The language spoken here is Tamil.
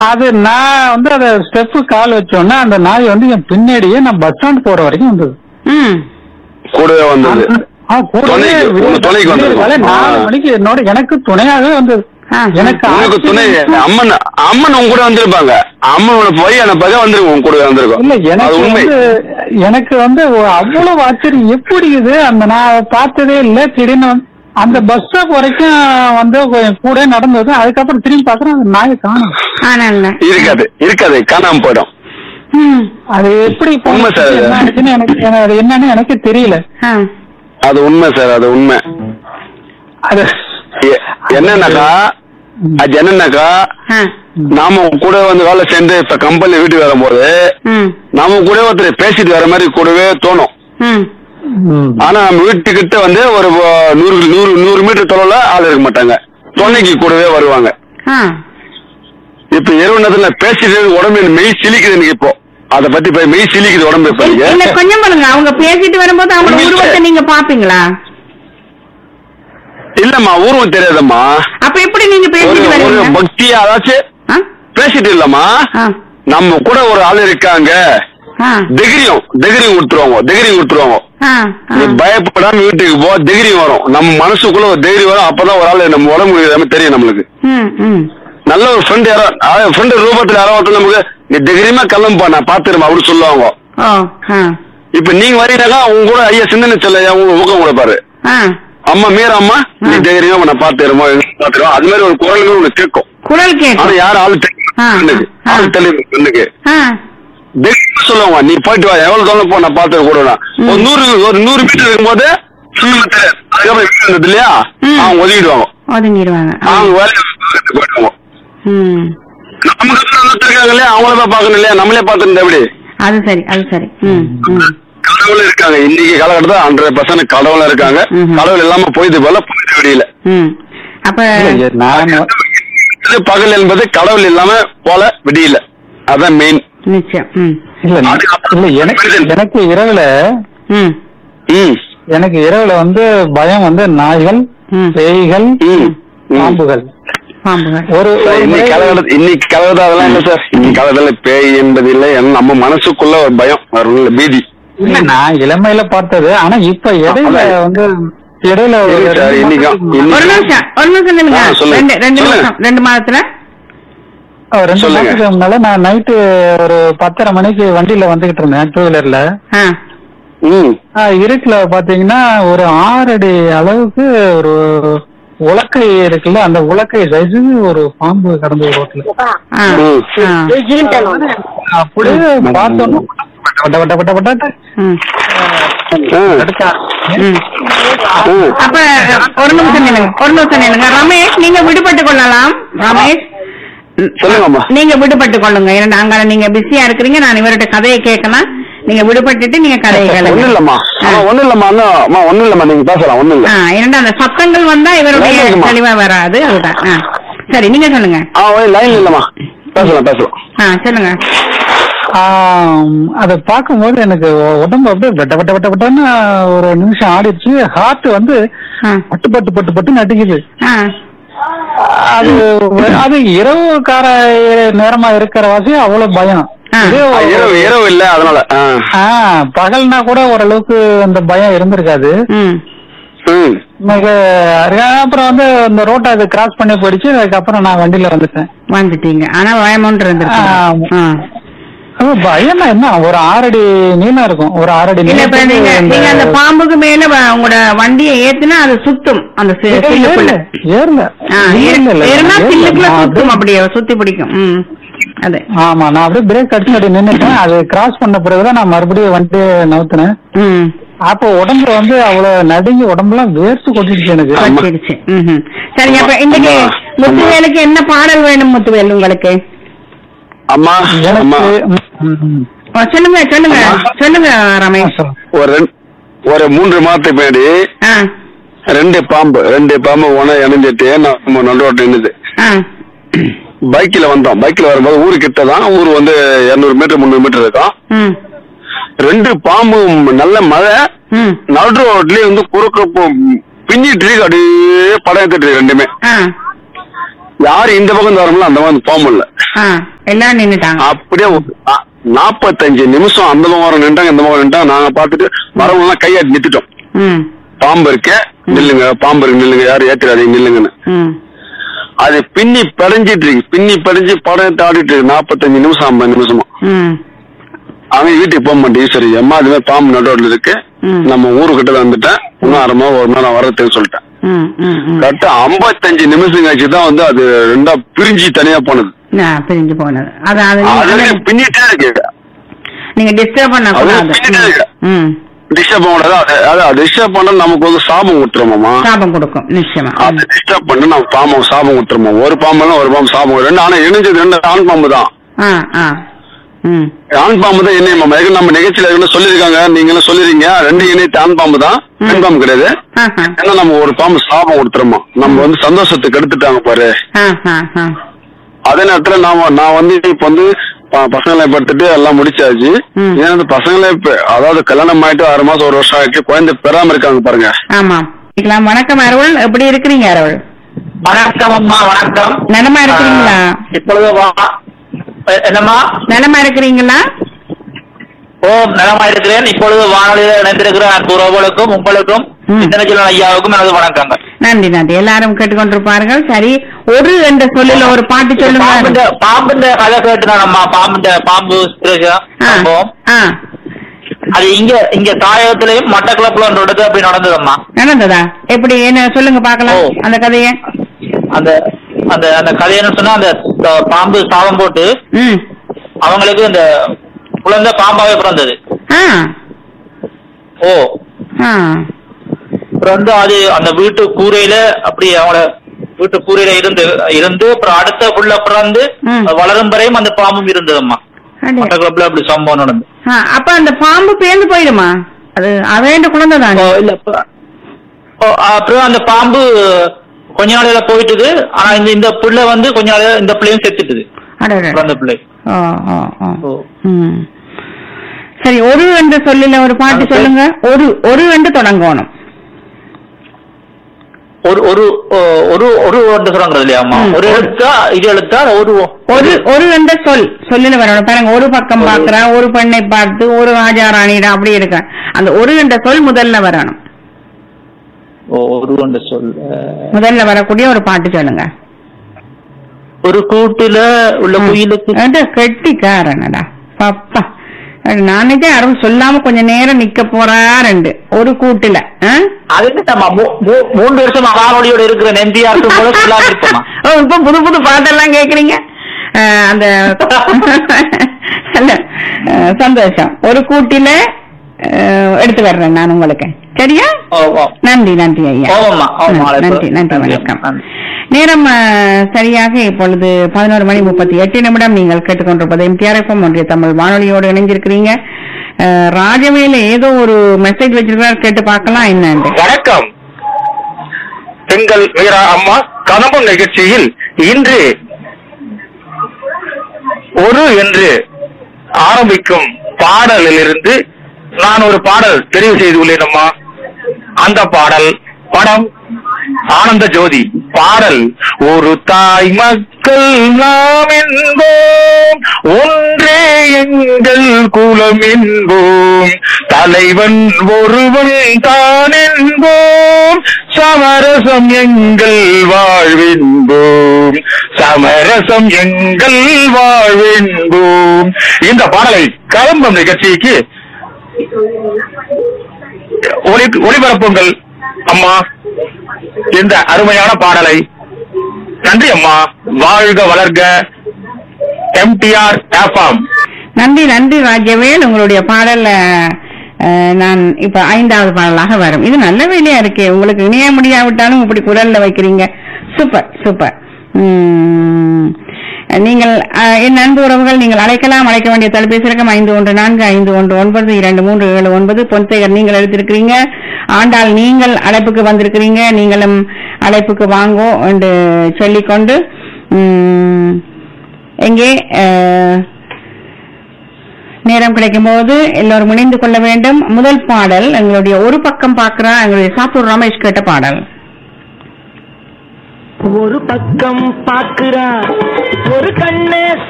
அது நான் வந்து அத ஸ்டெப்பு கால் வச்சோன்னா அந்த நாய் வந்து என் பின்னாடியே நான் பஸ் ஸ்டாண்ட் போற வரைக்கும் வந்தது ம் கூடவே வந்தது ஆ, கூடவே துணைக்கு, விடிய- உங்க துணைக்கு விடிய வந்திருக்கும். காலை நாலு ஆ. மணிக்கு என்னோட எனக்கு துணையாகவே வந்தது ஆ. எனக்கு உனக்கு துணை ஆச்சரியம். அம்மன் அம்மன் உங்க கூட வந்திருப்பாங்க அம்மனோட போய் அந்த பக்கம் வந்திருக்கும் உங்க கூட வந்திருக்கும் இல்ல அது எனக்கு உண்மை வந்து எனக்கு வந்து ஒ- அவ்வளவு ஆச்சரியம் எப்படி இது அந்த நான் பார்த்ததே இல்ல திடீர்னு வந்து- அந்த பஸ் ஸ்டாப் வரைக்கும் வந்து என் கூட நடந்தது அதுக்கப்புறம் திரும்பி பாக்குறேன் அந்த நாயை காணும் ஆனல்ல இருக்காது இருக்காது காணாம போயிடும் ம் அது எப்படி உண்மை போனுச்சு, சார் அது. என்ன ஆச்சுன்னு எனக்கு எனக்கு அது என்னன்னு எனக்கு தெரியல ஆ அது உண்மை சார் அது உண்மை அது எ- என்னன்னாக்கா அது என்னன்னாக்கா ஆ நாம உங்க கூட வந்து வேலை சேர்ந்து இப்ப கம்பெனி வீட்டுக்கு வரும்போது ம் நாம கூட ஒருத்தர் பேசிட்டு வர மாதிரி கூடவே தோணும் ம் ம். ஆனா நம்ம வீட்டுக்கிட்ட வந்து ஒரு அஹ், நூறு நூறு நூறு மீட்டர் தொலைவுல ஆள் இருக்க மாட்டாங்க துணைக்கு கூடவே வருவாங்க ஆ இப்ப இரவு நேரத்துல பேசிட்டு உடம்பு எனக்கு மெய் சிலிக்குது எனக்கு இப்போ அத பத்தி இப்ப மெய் சிலிக்குது உடம்பு இப்ப இல்ல எனக்கு. கொஞ்சம் பாருங்க அவங்க பேசிட்டு வரும்போது அவங்க உண்மை உருவத்தை சார். நீங்க பாப்பீங்களா இல்லம்மா ஊர்வம் தெரியாதம்மா அப்ப எப்படி நீங்க ஒரு பேசிட்டு ஒரு வரீங்க பக்தியா அதாச்சும் ஆ? பேசிட்டு இல்லம்மா ஆ நம்ம கூட ஒரு ஆள் இருக்காங்க ஆ திகிரியும் திகிரியும் விட்டுருவாங்க திகிரியும் விட்டுருவாங்க ஆ நீ ஆ. பயப்படாம வீட்டுக்கு போ தைரியம் வரும் நம்ம மனசுக்குள்ள ஒரு தைரியம் வரும் அப்பதான் ஒரு ஆள் நம்ம உடம்பு எல்லாமே தெரியும் நம்மளுக்கு ம் ம் நல்ல ஒரு ஃப்ரெண்ட் யாரோ ஃப்ரெண்ட் ரூபத்துல யாரோ ஒருத்தர் நமக்கு நீ தைரியமா கிளம்புப்பா நான் பாத்துருமா அப்படின்னு சொல்லுவாங்க ஓ ஆ இப்ப நீங்க வரீங்கன்னாக்கா உங்க கூட ஐயா சிந்தனை சொல்ல உங்க ஊக்கம் கொடுப்பாரு ஆ அம்மா மீற அம்மா நீ ஆ. தைரியமா நான் பாத்துருமோ பாத்துருவோம் அது மாதிரி ஒரு குரல் ஒண்ணு கேட்கும் குரல் ஆனா கேட்கும் யாரும் ஆள் தெரியும் ஆ, பெண்ணுக்கு. ஆ. ஆள் தெரியும் பெண்ணுக்கு ஆ தைரியமா சொல்லுவாங்க நீ போயிட்டு வா எவ்வளவு தூரம் போ நான் பாத்து கூட ஒரு நூறு ஒரு நூறு மீட்டர் இருக்கும்போது சும்மா தெரியாது. அதுக்கப்புறம் வீடு இருந்தது இல்லையா ம். அவங்க ஒதுக்கிடுவாங்க ஒதுங்கிடுவாங்க ஆ. அவங்க வேலையை பார்த்துட்டு போயிடுவாங்க ம் நமக்கு அப்புறம் ஒருத்தர் இருக்காங்க இல்லையா அவங்கள தான் பார்க்கணும் இல்லையா நம்மளே பார்த்துருந்தா எப்படி அது சரி அது சரி ம் ம் கடவுள் இருக்காங்க இன்னைக்கு காலகட்டத்தில் ஹண்ட்ரட் பர்சன்ட் கடவுள் இருக்காங்க ம்ஹும். கடவுள் இல்லாம போயிட்டு போல போயிட்டு விடியல ம் அப்ப இல்ல, நான் இது பகல் என்பது கடவுள் இல்லாம போல விடியல அதான் மெயின் நிச்சயம் ம் இல்ல இல்ல எனக்கு எனக்கு இரவுல ம் ம் எனக்கு இரவுல வந்து பயம் வந்து நாய்கள் ம் பேய்கள் ம் ம். பாம்புகள் பாம்புகள் ஒரு சார், ஒரு இன்னைக்கு முறை- காலகட்டத்தில் இன்னைக்கு காலகட்டம் அதெல்லாம் இல்ல சார் இன்னைக்கு காலகட்டத்தில் பேய் என்பது இல்லை ஏன்னா நம்ம மனசுக்குள்ள ஒரு பயம் வரும் பீதி இல்ல நான் இளமையில பார்த்தது ஆனா இப்ப இடையில அதான். வந்து இடையில ஒரு இருக்கு சார், ரெண்டு இன்னைக்கும், மாசத்துக்கு இன்னைக்கும். ஒரு நிமிஷம் ஒரு நிமிஷம் நில்லுங்க ஆ, சொல்லுங்க. ரெண்டு ரெண்டு சொல்லுங்க. நிமிஷம் ரெண்டு மாதத்துல ஒரு ரெண்டு சொல்லுங்க. மாசத்துக்கு முன்னால நான் நைட்டு ஒரு பத்தரை மணிக்கு வண்டியில வந்துகிட்டு இருந்தேன் டூ வீலர்ல ஆ ம் இருட்டுல பாத்தீங்கன்னா ஒரு ஆறு அடி அளவுக்கு ஒரு உலக்கை இருக்குல்ல அந்த உலக்கை சைஸு ஒரு பாம்பு கடந்தது ரோட்ல ஆ ம். ஆ அப்படியே பார்த்தோன்னா வட்ட வட்ட வட்ட வட்ட வட்ட ம் ம். எடுத்தா. ம் ம். அப்ப ஒரு நிமிஷம் நில்லுங்க ஒரு நிமிஷம் நில்லுங்க ரமேஷ் நீங்க விடுபட்டு கொள்ளலாம் ரமேஷ் சொல்லுங்கம்மா நீங்க விடுபட்டு கொள்ளுங்க ஏன்னா அங்க நீங்க பிஸியா இருக்கிறீங்க நான் இவர்கிட்ட கதையை கேட்கணும் நீங்க விடுபட்டுட்டு நீங்க கதையை ஒண்ணும் கேளுங்க இல்லம்மா ஆமா ஒண்ணும் இல்லம்மா அண்ணா, அம்மா ஒண்ணும் இல்லம்மா நீங்க பேசலாம் ஒண்ணும் இல்ல ஆ ஏன்னா அந்த சத்தங்கள் வந்தா இவருடைய லைன்ல இருக்குமா? தெளிவா வராது அதுதான் ஆ சரி நீங்க சொல்லுங்க ஆ லைன் இல்லம்மா பேசலாம் பேசலாம் ஆ சொல்லுங்க ஆம், அதை பார்க்கும்போது எனக்கு உ- உடம்பு அப்படியே வெட்ட வெட்ட வெட்ட வெட்டன்னு ஒரு நிமிஷம் ஆடிடுச்சு ஹார்ட் வந்து ஆ பட்டு பட்டு பட்டு பட்டு நடிக்குது ஆ அது அது இரவு கார நேரமா இருக்கிற வாசி அவ்வளவு பயம் ஆ. இதே ஆ, இரவு இரவு இல்ல அதனால ஆ. ஆ, பகல்னா கூட ஓரளவுக்கு அந்த பயம் இருந்திருக்காது ம் ம் மிக அப்புறம் வந்து இந்த ரோட்டை அது கிராஸ் பண்ணி போயிடுச்சு அதுக்கப்புறம் நான் வண்டியில வந்துட்டேன் வந்துட்டீங்க ஆனா பயமொன்று இருந்திருக்கு ஆமா. ஆ. அது பயம்னா என்ன ஒரு ஆறடி நீளம் இருக்கும் ஒரு ஆறடி இல்ல இப்ப நீளத்துக்கு நீங்க இந்த- நீங்க அந்த பாம்புக்கு மேல வ- உங்களோட வண்டியை ஏத்துனா அது சுத்தும் அந்த சி- ஏறல, சில்லுக்குள்ள ஏறல ஆ, இல்ல, ஏறு- இல்ல, இல்ல, ஏறுனா ஏறல. சில்லுக்குள்ள நான் சுத்தும் அப்படியே- அப்படியே சுத்தி பிடிக்கும் ம் அது ஆமா நான் அப்படியே பிரேக் அடிச்சு அப்படியே நின்னுட்டேன் அது கிராஸ் பண்ண பிறகுதான் நான் மறுபடியும் வண்டி நவுத்தினேன் ம் அப்போ உடம்புல வந்து அவ்வளவு நடுங்கி உடம்புலாம் வேர்த்து கொட்டிடுச்சு எனக்கு வச்சிருச்சு ம்ஹும். சரி அப்ப இன்னைக்கு அம்மா. முத்துவேலுக்கு என்ன பாடல் வேணும் முத்துவேல் உங்களுக்கு அம்மா அம்மா எனக்கு ம், ம். ஆ, சொல்லுங்க சொல்லுங்க அம்மா. சொல்லுங்க ரமேஷ் ஒரு ரெண்டு ஒரு மூன்று மாதத்துக்கு பின்னாடி ஆ ரெண்டு பாம்பு ரெண்டு பாம்பு ஒன இணைஞ்சிட்டு நம்ம நடுவோட்டு நின்னுது ஆ பைக்ல வந்தோம் பைக்ல வரும்போது ஊரு கிட்ட தான் ஊர் வந்து இருநூறு மீட்டர் முந்நூறு மீட்டர் இருக்கும் ம் ரெண்டு பாம்பு நல்ல மழை ம் நடு ரோட்லயே வந்து குறுக்க போ- பின்னிட்டு இருக்கு அப்படியே படம் எடுத்துட்டு இருக்கு ரெண்டுமே ஆ யாரு இந்த பக்கம் வரமுல அந்த பக்கம் போக முடியல ஆ எல்லாரும் நின்னுட்டாங்க அப்படியே ஒரு- ஆ, நாப்பத்தஞ்சு நிமிஷம் அந்த பக்கம் நின்றாங்க இந்த பக்கம் நின்றாங்க நாங்க பார்த்துட்டு வரவங்க கையாட்டி நிறுத்திட்டோம் ம் பாம்பு இருக்கு நில்லுங்க பாம்பு இருக்கு நில்லுங்க யாரும் ஏத்துறாதீங்க நில்லுங்கன்னு ம் அது பின்னி படைஞ்சிட்டு இருக்கு பின்னி படைஞ்சு படம் ஆடிட்டு இருக்கு நாப்பத்தஞ்சு நிமிஷம் ஐம்பது நிமிஷமா ம் அவன் வீட்டுக்கு போக மாட்டேன் சரி அம்மா அது மாதிரி பாம்பு நடுவில் இருக்கு ம். நம்ம ஊருக்கிட்ட வந்துட்டேன் இன்னும் அரை மணி ஒரு மணி நேரம் வரதுன்னு சொல்லிட்டேன் ம் ம் ம் கரெக்டா ஐம்பத்தஞ்சு நிமிஷம் கழிச்சு தான் வந்து அது ரெண்டா பிரிஞ்சு தனியா போனது நான் பிரிஞ்சு போனது அது அது அது நீங்க- பின்னிட்டே இருக்கு நீங்க டிஸ்டர்ப் பண்ண அது கூடாது பின்னிட்டே இருக்கு. ம் டிஸ்டர்ப் பண்ணக்கூடாது அது அது டிஸ்டர்ப் பண்ணா நமக்கு வந்து சாபம் விட்டுருமாமா சாபம் கொடுக்கும் நிச்சயமா அது டிஸ்டர்ப் பண்ணா நம்ம பாம்பு சாபம் விட்டுருமா ஒரு பாம்புலாம் ஒரு பாம்பு சாபம் ரெண்டு ஆனா இணைஞ்சது ரெண்டு ஆண் பாம்பு தான் ஆ ஆ ம் ஆண் பாம்பு தான் இணையம் மாமா ஏற்கனவே நம்ம நிகழ்ச்சியில ஏற்கனவே சொல்லிருக்காங்க நீங்களும் சொல்லிருக்கீங்க ரெண்டு இணையத்து ஆண் பாம்பு தான் பெண் பாம்பு கிடையாது ஆஹா ஏன்னா நம்ம ஒரு பாம்பு சாபம் கொடுத்துருமா நம்ம வந்து சந்தோஷத்துக்கு எடுத்துட்டாங்க பாரு ஆ ஆ ஆ அதே நேரத்துல நாம நான் வந்து இப்ப வந்து ப- பசங்களை படுத்துட்டு எல்லாம் முடிச்சாச்சு ம். ஏன்னா இந்த பசங்களே இப்ப அதாவது கல்யாணம் ஆயிட்டு ஆறு மாசம் ஒரு வருஷம் ஆயிட்டு குழந்தை பெறாம இருக்காங்க பாருங்க ஆமா கேக்கலாம் வணக்கம் அருள் எப்படி இருக்கிறீங்க அருள் வணக்கம் அம்மா வணக்கம் நலமா இருக்கிறீங்களா ஆ, இப்பொழுது வா- எ- என்னம்மா நலமா இருக்கிறீங்களா ஓ நலமா இருக்கிறேன் இப்பொழுது வானொலியில் இணைந்திருக்கிற அன்பு உறவுகளுக்கும் உங்களுக்கும் ம். சிந்தனச்சலன் ஐயாவுக்கும் எனது வணக்கங்கள் நன்றி நன்றி எல்லாரும் கேட்டுக்கொண்டிருப்பார்கள் சரி ஒரு என்ற சொல்லில ஒரு பாட்டு சொல்லுங்க பாம்புண்ட பாம்புண்ட கதை கேட்டுதான் அம்மா பாம்புண்ட பாம்பு situation, ஆ, சம்பவம் ஆ, அது இங்க இங்க தாயகத்திலையும் மட்டக்களப்புல ஒன்று இடத்துல அப்படி நடந்ததம்மா நடந்ததா எப்படி என்ன சொல்லுங்க பாக்கலாம் ஓ. அந்த கதைய அந்த அந்த அந்த கதை என்ன சொன்னா அந்த த- பாம்பு சாபம் போட்டு ம் அவங்களுக்கு அந்த குழந்தை பாம்பாவே பிறந்தது ஆ ஓ ஆ அப்புறம் வந்து அது அந்த வீட்டு கூரையில அப்படி அவங்கள வீட்டு கூரையில இருந்து இருந்து அப்புறம் அடுத்த புள்ள பிறந்து ம். வளரும் வரையும் அந்த பாம்பும் இருந்ததம்மா அடே. மட்டக்களப்புல அப்படி சம்பவம் நடந்து ஆ, அப்ப அந்த பாம்பு பேர்ந்து போயிடுமா அது அவேண்ட குழந்தை ஓ, தானே இல்ல அப்ப- ஓ, அப்புறம் அந்த பாம்பு கொஞ்ச நாளையில போயிட்டுது ஆனா இந்த இந்த பிள்ளை வந்து கொஞ்ச நாளையில இந்த பிள்ளையும் செத்துட்டுது அடடே. பிறந்த பிள்ளை ஓ, ஓ, ஓ. ஓ. ம். சரி ஒரு என்று சொல்லில ஒரு பாட்டு அது சொல்லுங்க ஒரு ஒரு என்று தொடங்கணும் ஒரு ஒரு ஓ, ஒரு ஒரு ஒன்று சொல்றாங்க இல்லையாம்மா ம். ஒரு எழுத்தா இது எழுத்தா ஒரு ஒரு ஒரு என்ற சொல் சொல்லில வரணும் பாருங்க ஒரு பக்கம் பாக்குறா ஒரு பெண்ணை பார்த்து ஒரு ராஜா ராணிடா அப்படி இருக்க அந்த ஒரு என்ற சொல் முதல்ல வரணும் ஓ, ஒரு ஒன்று சொல் முதல்ல வரக்கூடிய ஒரு பாட்டு சொல்லுங்க ஒரு கூட்டுல உள்ள குயிலுக்கு அது கெட்டிக்காரனடா பாப்பா நானே அருள் சொல்லாம கொஞ்ச நேரம் நிக்க போறாருண்டு ஒரு கூட்டுல ஆ? அது என்னம்மா மூ- மூ- மூன்று வருஷம் வானொலியோட இருக்கிற நெந்தியா இருக்கும் போல சொல்லாம இருப்போமா ஓ இப்ப புது புது பாட்டெல்லாம் கேக்குறீங்க அஹ், அந்த இல்ல, அஹ், சந்தோஷம் ஒரு கூட்டில அஹ், எடுத்து வர்றேன் நான் உங்களுக்கு சரியா ஓ, ஓ. நன்றி நன்றி ஐயா ஓமம்மா, ஓமம்மா. நன்றி நன்றி நன்றி, வணக்கம் நன்றி. நேரம் அஹ், சரியாக இப்பொழுது பதினோரு மணி முப்பத்தி எட்டு நிமிடம் நீங்கள் கேட்டுக்கொண்டிருப்பது எம்டிஆர்எஃப்எம் ஒன்றிய தமிழ் வானொலியோடு இணைஞ்சிருக்கிறீங்க அஹ், ராஜவேல ஏதோ ஒரு மெசேஜ் வச்சிருக்கிறார் கேட்டு பார்க்கலாம் என்னன்னு வணக்கம் பெண்கள் மீரா அம்மா கதம்பம் நிகழ்ச்சியில் இன்று ஒரு என்று ஆரம்பிக்கும் பாடலிலிருந்து நான் ஒரு பாடல் தெரிவு செய்துள்ளேன் அம்மா அந்த பாடல் படம் ஆனந்த ஜோதி பாடல் ஒரு தாய் மக்கள் நாம் என்போம் ஒன்றே எங்கள் குலம் என்போம் தலைவன் ஒருவன் தான் என்போம் சமரசம் எங்கள் வாழ்வென்போம் சமரசம் எங்கள் வாழ்வென்போம் இந்த பாடலை கலம்பம் நிகழ்ச்சிக்கு ஒளி ஒளிபரப்புங்கள் அம்மா இந்த அருமையான பாடலை நன்றி அம்மா வாழ்க வளர்க எம்டிஆர் எஃப்எம் நன்றி நன்றி ராஜவேல் உங்களுடைய பாடல் அஹ், நான் இப்ப ஐந்தாவது பாடலாக வரும் இது நல்ல வேலையா இருக்கே உங்களுக்கு இணைய முடியாவிட்டாலும் இப்படி குரல்ல வைக்கிறீங்க சூப்பர் சூப்பர் உம், நீங்கள் அஹ், என் நண்பு உறவுகள் நீங்கள் அழைக்கலாம் அழைக்க வேண்டிய தொலைபேசி இலக்கம் ஐந்து ஒன்று நான்கு ஐந்து ஒன்று ஒன்பது இரண்டு மூன்று ஏழு ஒன்பது பொன்சேகர் நீங்கள் எடுத்திருக்கிறீங்க ஆண்டால் நீங்கள் அழைப்புக்கு வந்திருக்கிறீங்க நீங்களும் அழைப்புக்கு வாங்கோ என்று சொல்லிக்கொண்டு உம், எங்கே அஹ், நேரம் கிடைக்கும் போது எல்லோரும் இணைந்து கொள்ள வேண்டும் முதல் பாடல் எங்களுடைய ஒரு பக்கம் பார்க்கிறா எங்களுடைய சாத்தூர் ரமேஷ் கேட்ட பாடல் ஒரு பக்கம் பாக்குறா ஒரு கண்ணே